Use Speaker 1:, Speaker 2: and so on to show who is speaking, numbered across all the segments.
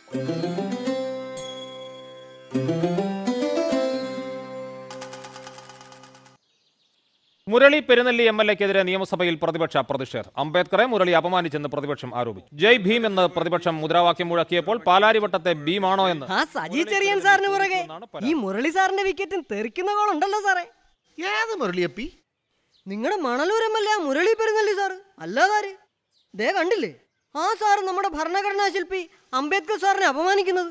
Speaker 1: Murali Perunnelli M L എക്കെതിരെ നിയമസഭയിൽ പ്രതിപക്ഷ പ്രതിഷേധം അംബേദ്കറെ മുരളി അപമാനിച്ചെന്ന് പ്രതിപക്ഷം ആരോപിച്ചു ജയ് ഭീം എന്ന് പ്രതിപക്ഷം മുദ്രാവാക്യം മുഴക്കിയപ്പോൾ പാലാരിവട്ടത്തെ ഭീമാണോ എന്ന്
Speaker 2: ആ സജി ചെറിയൻ സാറിന് പുറകെ ഈ മുരളി സാറിന്റെ വിക്കറ്റും തെറിക്കുന്ന ഗോളുണ്ടല്ലോ സാറേ
Speaker 3: ഏത് മുരളിയപ്പി
Speaker 2: നിങ്ങളുടെ Manalur M L A Murali Perunnelli sir അല്ലാതാര് ദേ കണ്ടില്ലേ ആ സാറ് നമ്മുടെ ഭരണഘടനാ ശില്പി അംബേദ്കർ സാറിനെ അപമാനിക്കുന്നത്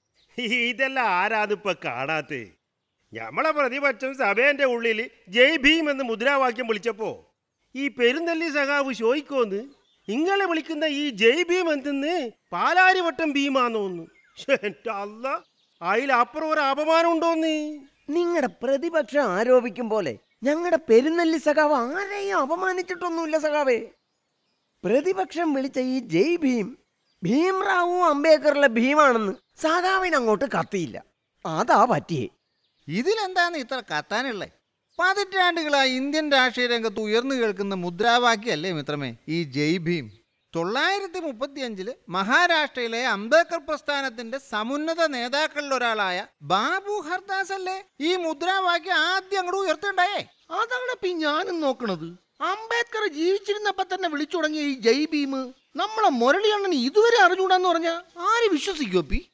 Speaker 4: ഇതെല്ലാം ആരാതിപ്പോ കാണാത്തെ ഞമ്മളെ പ്രതിപക്ഷം സഭേന്റെ ഉള്ളിൽ ജയ് ഭീം എന്ന് മുദ്രാവാക്യം വിളിച്ചപ്പോ ഈ പെരുന്നെല്ലി സഖാവ് ചോദിക്കോന്ന് ഇങ്ങളെ വിളിക്കുന്ന ഈ ജയ് ഭീം എന്തെന്ന് പാലാരിവട്ടം ഭീമാന്നോന്നു അല്ല അതിലപ്പുറം ഒരു അപമാനം ഉണ്ടോന്ന്
Speaker 3: നിങ്ങളുടെ പ്രതിപക്ഷം ആരോപിക്കും പോലെ ഞങ്ങളുടെ പെരുന്നെല്ലി സഖാവ് ആരെയും അപമാനിച്ചിട്ടൊന്നുമില്ല സഖാവേ പ്രതിപക്ഷം വിളിച്ച ഈ ജയ് ഭീം ഭീംറാവു അംബേദ്കറിലെ ഭീമാണെന്ന് സഖാവിന് അങ്ങോട്ട് കത്തിയില്ല അതാ പറ്റിയേ
Speaker 5: ഇതിലെന്താണ് ഇത്ര കത്താനുള്ളേ പതിറ്റാണ്ടുകളായി ഇന്ത്യൻ രാഷ്ട്രീയ രംഗത്ത് ഉയർന്നു കേൾക്കുന്ന മുദ്രാവാക്യല്ലേ മിത്രമേ ഈ ജയ് ഭീം തൊള്ളായിരത്തി മുപ്പത്തിയഞ്ചില് മഹാരാഷ്ട്രയിലെ അംബേദ്കർ പ്രസ്ഥാനത്തിന്റെ സമുന്നത നേതാക്കളിൽ ഒരാളായ ബാബു ഹർദാസ് അല്ലേ ഈ മുദ്രാവാക്യം ആദ്യം അങ്ങോട്ട് ഉയർത്തുണ്ടായേ
Speaker 6: അതാണ് ഇപ്പൊ ഞാനും നോക്കണത് അംബേദ്കർ ജീവിച്ചിരുന്നപ്പോ തന്നെ വിളിച്ചു തുടങ്ങിയ ഈ ജയ് ഭീം നമ്മളെ മുരളിയണ്ണന് ഇതുവരെ അറിഞ്ഞൂടാന്ന് പറഞ്ഞ ആര് വിശ്വസിക്കോ പി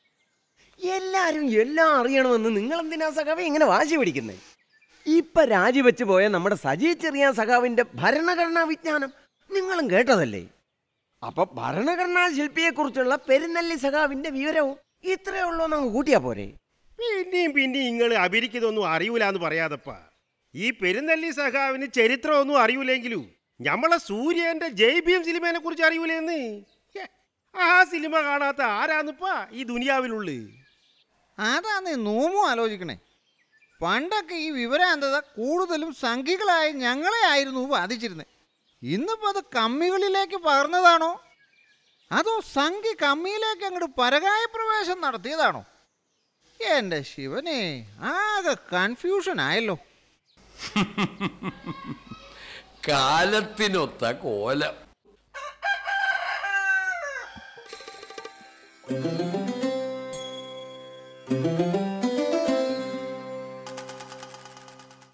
Speaker 3: എല്ലാരും എല്ലാം അറിയണമെന്ന് നിങ്ങൾ എന്തിനാ സഖാവെ ഇങ്ങനെ വാശി പിടിക്കുന്നേ ഇപ്പൊ രാജിവെച്ച് പോയ നമ്മുടെ സജി ചെറിയ സഖാവിന്റെ ഭരണഘടനാ വിജ്ഞാനം നിങ്ങളും കേട്ടതല്ലേ അപ്പൊ ഭരണഘടനാ ശില്പിയെ കുറിച്ചുള്ള പെരുന്നെല്ലി സഖാവിന്റെ വിവരവും ഇത്രയേ ഉള്ളൂ എന്ന് കൂട്ടിയാ പോരെ
Speaker 4: പിന്നെയും പിന്നെയും നിങ്ങൾ അഭിരിക്കുന്നൊന്നും അറിയൂലെന്ന് പറയാതപ്പാ ഈ പെരുന്നെല്ലി സഖാവിന് ചരിത്രമൊന്നും അറിയൂലെങ്കിലും ഞമ്മളെ സൂര്യന്റെ ജയ് ഭീം സിനിമയെ കുറിച്ച് അറിയൂലെന്ന് ഹെ, ആ സിനിമ കാണാത്ത ആരാന്നിപ്പാ ഈ ദുനിയാവിലുള്ളു
Speaker 5: അതാന്ന് നോമും ആലോചിക്കണേ പണ്ടൊക്കെ ഈ വിവരാന്തത കൂടുതലും സംഘികളായ ഞങ്ങളെ ആയിരുന്നു ബാധിച്ചിരുന്നത് ഇന്നിപ്പോൾ അത് കമ്മികളിലേക്ക് പകർന്നതാണോ അതോ സംഘി കമ്മിയിലേക്ക് അങ്ങോട്ട് പരകായ പ്രവേശം നടത്തിയതാണോ എൻ്റെ ശിവനെ ആകെ കൺഫ്യൂഷൻ ആയല്ലോ
Speaker 7: കാലത്തിനൊത്ത കോലം
Speaker 1: ും